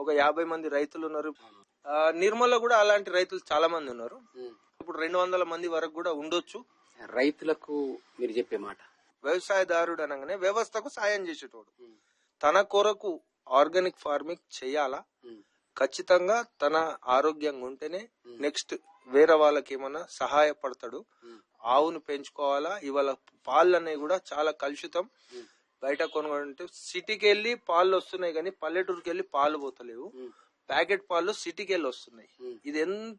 ఒక యాభై మంది రైతులు ఉన్నారు ఆ, నిర్మల్లో కూడా అలాంటి రైతులు చాలా మంది ఉన్నారు ఇప్పుడు రెండు వందల మంది వరకు కూడా ఉండొచ్చు రైతులకు మీరు చెప్పే మాట వ్యవసాయదారుడు అనగానే వ్యవస్థకు సాయం చేసేటోడు తన కొరకు ఆర్గానిక్ ఫార్మింగ్ చేయాలా ఖచ్చితంగా తన ఆరోగ్యంగా ఉంటేనే నెక్స్ట్ వేరే వాళ్ళకి ఏమన్నా సహాయపడతాడు ఆవును పెంచుకోవాలా ఇవాళ పాలు అనేవి కూడా చాలా కలుషితం బయట కొనుగోంటే సిటీకి వెళ్ళి పాలు వస్తున్నాయి కానీ పల్లెటూరుకి వెళ్ళి పాలు పోతలేవు ప్యాకెట్ పాలు సిటీకి వెళ్ళి వస్తున్నాయి ఇది ఎంత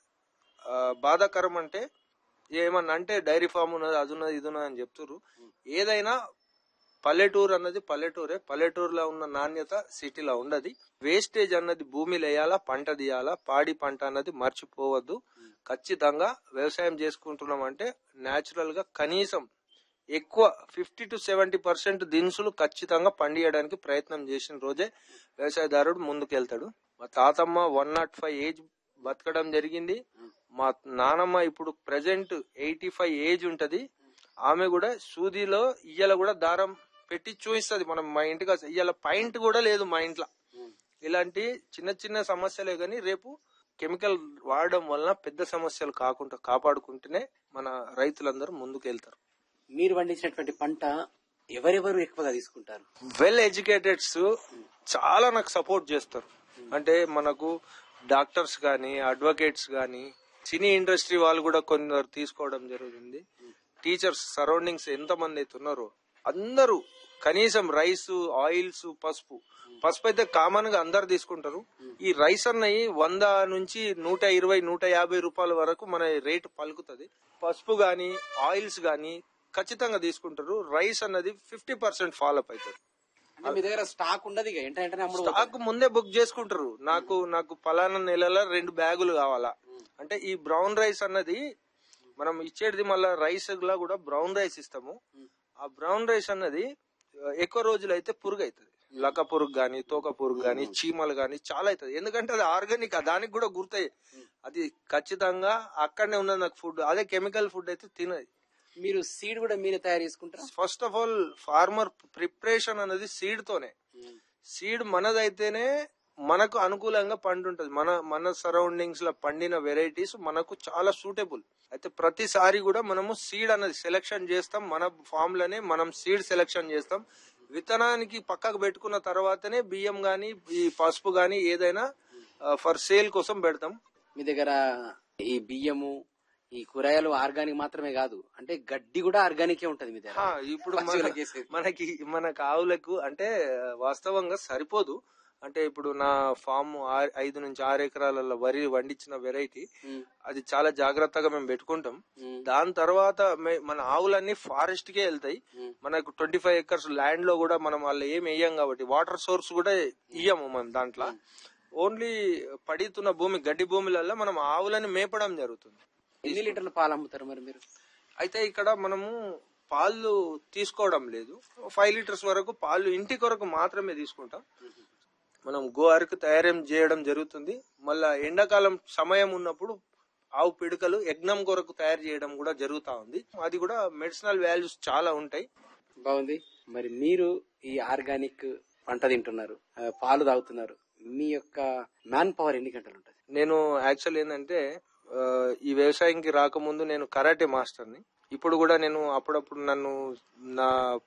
ఆ, బాధాకరం అంటే ఏమన్నా అంటే డైరీ ఫామ్ ఉన్నది అది ఉన్నది ఇది ఉన్నది అని చెప్తున్నారు ఏదైనా పల్లెటూరు అన్నది పల్లెటూరే పల్లెటూరులో ఉన్న నాణ్యత సిటీలో ఉండదు వేస్టేజ్ అన్నది భూమిలో వేయాలా పంట తీయాలా పాడి పంట అన్నది మర్చిపోవద్దు ఖచ్చితంగా వ్యవసాయం చేసుకుంటున్నాం అంటే న్యాచురల్ గా కనీసం ఎక్కువ ఫిఫ్టీ టు సెవెంటీ పర్సెంట్ దినుసులు ఖచ్చితంగా పండియడానికి ప్రయత్నం చేసిన రోజే వ్యవసాయదారుడు ముందుకెళ్తాడు మా తాతమ్మ వన్ నాట్ ఫైవ్ ఏజ్ బతకడం జరిగింది మా నానమ్మ ఇప్పుడు ప్రెసెంట్ ఎయిటీ ఫైవ్ ఏజ్ ఉంటది ఆమె కూడా సూదిలో ఇయ్యాల కూడా దారం పెట్టి చూపిస్తుంది మనం మా ఇంటికి వస్తే ఇయ్యాల పాయింట్ కూడా లేదు మా ఇంట్లో ఇలాంటి చిన్న చిన్న సమస్యలే గాని రేపు కెమికల్ వాడడం వలన పెద్ద సమస్యలు కాకుండా కాపాడుకుంటేనే మన రైతులందరూ ముందుకు వెళ్తారు మీరు పండించినటువంటి పంట ఎవరెవరు ఎక్కువగా తీసుకుంటారు వెల్ ఎడ్యుకేటెడ్స్ చాలా నాకు సపోర్ట్ చేస్తారు అంటే మనకు డాక్టర్స్ కానీ అడ్వకేట్స్ కానీ సినీ ఇండస్ట్రీ వాళ్ళు కూడా కొందరు తీసుకోవడం జరుగుతుంది టీచర్స్ సరౌండింగ్స్ ఎంత మంది అయితే ఉన్నారో అందరూ కనీసం రైస్ ఆయిల్స్ పసుపు పసుపు అయితే కామన్ గా అందరు తీసుకుంటారు ఈ రైస్ అన్నవి వంద నుంచి నూట ఇరవై నూట యాభై రూపాయల వరకు మన రేటు పలుకుతుంది పసుపు గాని ఆయిల్స్ గాని ఖచ్చితంగా తీసుకుంటారు రైస్ అన్నది ఫిఫ్టీ పర్సెంట్ ఫాలో అప్ అవుతుంది అంటే మీ దగ్గర స్టాక్ ఉండదు ఇక ఎంట వెంటనే అమ్ముడు పోతుంది. స్టాక్ ముందే బుక్ చేసుకుంటారు నాకు నాకు పలానా నెలలో రెండు బ్యాగులు కావాలా అంటే ఈ బ్రౌన్ రైస్ అన్నది మనం ఇచ్చేది మళ్ళా రైస్ లా కూడా బ్రౌన్ రైస్ ఇస్తాము ఆ బ్రౌన్ రైస్ అన్నది ఆ, ఎక్కువ రోజులు అయితే పురుగు అవుతుంది లక పురుగు గాని తోక పురుగు గాని చీమలు గాని చాలా అవుతుంది ఎందుకంటే అది ఆర్గానిక్ దానికి కూడా గుర్తాయి అది ఖచ్చితంగా అక్కడనే ఉన్నది నాకు ఫుడ్ అదే కెమికల్ ఫుడ్ అయితే తినది మీరు సీడ్ కూడా మీరే తయారు చేసుకుంటారా first of all farmer preparation అనేది సీడ్ తోనే సీడ్ మనదైతేనే మనకు అనుకూలంగా పండుంటది మన మన సరౌండింగ్స్ లో పండిన వెరైటీస్ మనకు చాలా సూటబుల్ అయితే ప్రతిసారి కూడా మనము సీడ్ అనేది సెలెక్షన్ చేస్తాం మన ఫామ్ లోనే మనం సీడ్ సెలెక్షన్ చేస్తాం విత్తనానికి పక్కకు పెట్టుకున్న తర్వాతనే బియ్యం గాని ఈ పసుపు గాని ఏదైనా ఫర్ సేల్ కోసం పెడతాం మీ దగ్గర ఈ బియ్యము ఈ కూరగాయలు ఆర్గానిక్ మాత్రమే కాదు అంటే గడ్డి కూడా ఆర్గానికే ఉంటది మీ దగ్గర హా, ఇప్పుడు మన- పశువులకు వేసేది. మనకి మనకు ఆవులకు అంటే వాస్తవంగా సరిపోదు అంటే ఇప్పుడు నా ఫామ్ ఆ- ఐదు నుంచి ఆరు ఎకరాలలో వరి వండించిన వెరైటీ ఉమ్, అది చాలా జాగ్రత్తగా మేము పెట్టుకుంటాం ఉమ్, దాని తర్వాత మే- మన ఆవులన్నీ ఫారెస్ట్ కే వెళ్తాయి ఉమ్. మనకు ట్వంటీ ఫైవ్ ఎకర్స్ ల్యాండ్ లో కూడా మనం వాళ్ళు ఏం వేయం కాబట్టి వాటర్ సోర్స్ కూడా ఇయ్యము మనం దాంట్లో ఓన్లీ పడితున్న భూమి గడ్డి భూములలో మనం ఆవులని మేపడం జరుగుతుంది ఎన్ని లీటర్ల పాలు అమ్ముతారు మరి మీరు అయితే ఇక్కడ మనము పాలు తీసుకోవడం లేదు ఫైవ్ లీటర్స్ వరకు పాలు ఇంటి కొరకు మాత్రమే తీసుకుంటాం మనం గో అరకు తయారు చేయడం జరుగుతుంది మళ్ళా ఎండాకాలం సమయం ఉన్నప్పుడు ఆవు పిడకలు యజ్ఞం కొరకు తయారు చేయడం కూడా జరుగుతా ఉంది అది కూడా మెడిసినల్ వాల్యూస్ చాలా ఉంటాయి బాగుంది మరి మీరు ఈ ఆర్గానిక్ పంట తింటున్నారు ఆ, పాలు తాగుతున్నారు మీ యొక్క మ్యాన్ పవర్ ఎన్ని గంటలు ఉంటుంది నేను యాక్చువల్ ఏంటంటే ఆ, ఈ వ్యవసాయంకి రాకముందు నేను కరాటే మాస్టర్ని ఇప్పుడు కూడా నేను అప్పుడప్పుడు నన్ను నా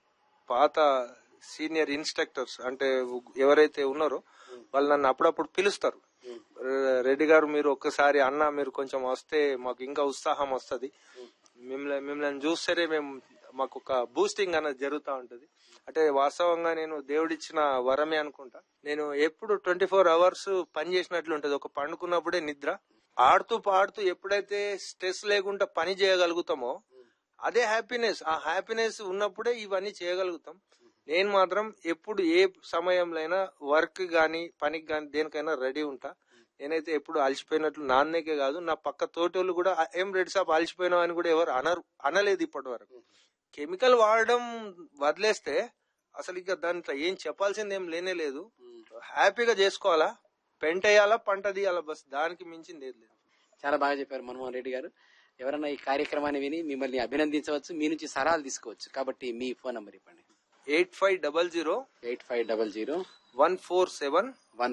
పాత సీనియర్ ఇన్స్ట్రక్టర్స్ అంటే ఎవరైతే ఉన్నారో వాళ్ళు నన్ను అప్పుడప్పుడు పిలుస్తారు "రె- రెడ్డి గారు మీరు ఒక్కసారి అన్న మీరు కొంచెం వస్తే మాకు ఇంకా ఉత్సాహం వస్తది మిమ్మల్ని మిమ్మల్ని చూస్తేనే మేము మాకు ఒక బూస్టింగ్ అనేది జరుగుతూ ఉంటది అంటే వాస్తవంగా నేను దేవుడిచ్చిన వరమే అనుకుంటా నేను ఎప్పుడు ట్వంటీ ఫోర్ అవర్స్ పని చేసినట్లు ఉంటది ఒక పండుకున్నప్పుడే నిద్ర ఆడుతూ పాడుతూ ఎప్పుడైతే స్ట్రెస్ లేకుండా పని చేయగలుగుతామో అదే హ్యాపీనెస్ ఆ హ్యాపీనెస్ ఉన్నప్పుడే ఇవన్నీ చేయగలుగుతాం నేను మాత్రం ఎప్పుడు ఏ సమయంలో అయినా వర్క్ గాని పనికి గాని దేనికైనా రెడీ ఉంటా నేనైతే ఎప్పుడు అలసిపోయినట్లు నాన్నకే కాదు నా పక్క తోటోళ్ళు కూడా "ఆ, ఏం రెడ్ సాప్ అలసిపోయినావు అని కూడా ఎవరు అనరు అనలేదు ఇప్పటి వరకు కెమికల్ వాడడం వదిలేస్తే అసలు ఇక దాంట్లో ఏం చెప్పాల్సింది ఏం లేనే లేదు హ్యాపీగా చేసుకోవాలా పెంట వేయాలా పంట తీయాలా బస్ దానికి మించింది ఏది లేదు చాలా బాగా చెప్పారు మన్మోహన్ రెడ్డి గారు ఎవరైనా ఈ కార్యక్రమాన్ని విని మిమ్మల్ని అభినందించవచ్చు మీ నుంచి సలహాలు తీసుకోవచ్చు కాబట్టి మీ ఫోన్ నంబర్ ఇవ్వండి eight five double zero eight five double zero one four seven